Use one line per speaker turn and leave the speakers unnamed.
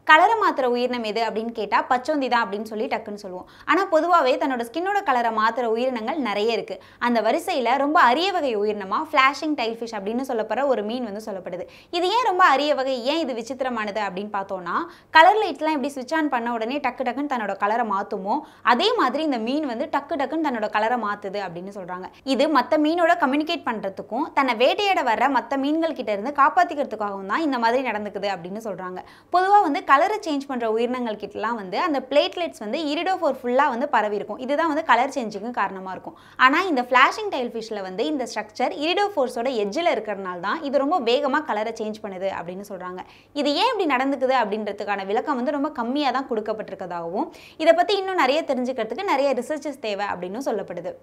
கலரை மாத்துற உயிரினம் எது அப்படின்னு கேட்டால் பச்சோந்தி தான் அப்படின்னு சொல்லி டக்குன்னு சொல்லுவோம் ஆனால் பொதுவாகவே தன்னோட ஸ்கின்னோட கலரை மாத்துற உயிரினங்கள் நிறைய இருக்கு அந்த வரிசையில் ரொம்ப அரிய வகை உயிரினமா ஃப்ளாஷிங் டைல்ஃபிஷ் அப்படின்னு சொல்லப்படுற ஒரு மீன் வந்து சொல்லப்படுது இது ஏன் ரொம்ப அரிய வகை ஏன் இது விசித்திரமானது அப்படின்னு பார்த்தோம்னா கலர் லைட்லாம் எப்படி சுவிட்ச் ஆன் பண்ண உடனே டக்கு டக்குன்னு தன்னோட கலரை மாற்றுமோ அதே மாதிரி இந்த மீன் வந்து டக்கு டக்குன்னு தன்னோட கலரை மாற்றுது அப்படின்னு சொல்கிறாங்க இது மற்ற மீனோட கம்யூனிகேட் பண்ணுறதுக்கும் தன்னை வேட்டையாட வர்ற மற்ற மீன்கள் கிட்ட இருந்து காப்பாற்றிக்கிறதுக்காகவும் தான் இந்த மாதிரி நடந்துக்குது அப்படின்னு சொல்கிறாங்க பொதுவாக வந்து கலரை சேஞ்ச் பண்ணுற உயிரினங்கள் கிட்டலாம் வந்து அந்த பிளேட்லெட்ஸ் வந்து இரிடோஃபோர் ஃபுல்லாக வந்து பரவி இருக்கும் இதுதான் வந்து கலர் சேஞ்சுக்கு காரணமாக இருக்கும் ஆனால் இந்த ஃப்ளாஷிங் டைல் ஃபிஷ்ல வந்து இந்த ஸ்ட்ரக்சர் இரிடோஃபோர்ஸோட எட்ஜில் இருக்கிறனால தான் இது ரொம்ப வேகமாக கலரை சேஞ்ச் பண்ணுது அப்படின்னு சொல்கிறாங்க இது ஏன் இப்படி நடந்துக்குது அப்படின்றதுக்கான விளக்கம் வந்து ரொம்ப கம்மியாக தான் கொடுக்கப்பட்டிருக்கதாகவும் இதை பற்றி இன்னும் நிறைய தெரிஞ்சுக்கிறதுக்கு நிறைய ரிசர்ச்சஸ் தேவை அப்படின்னு சொல்லப்படுது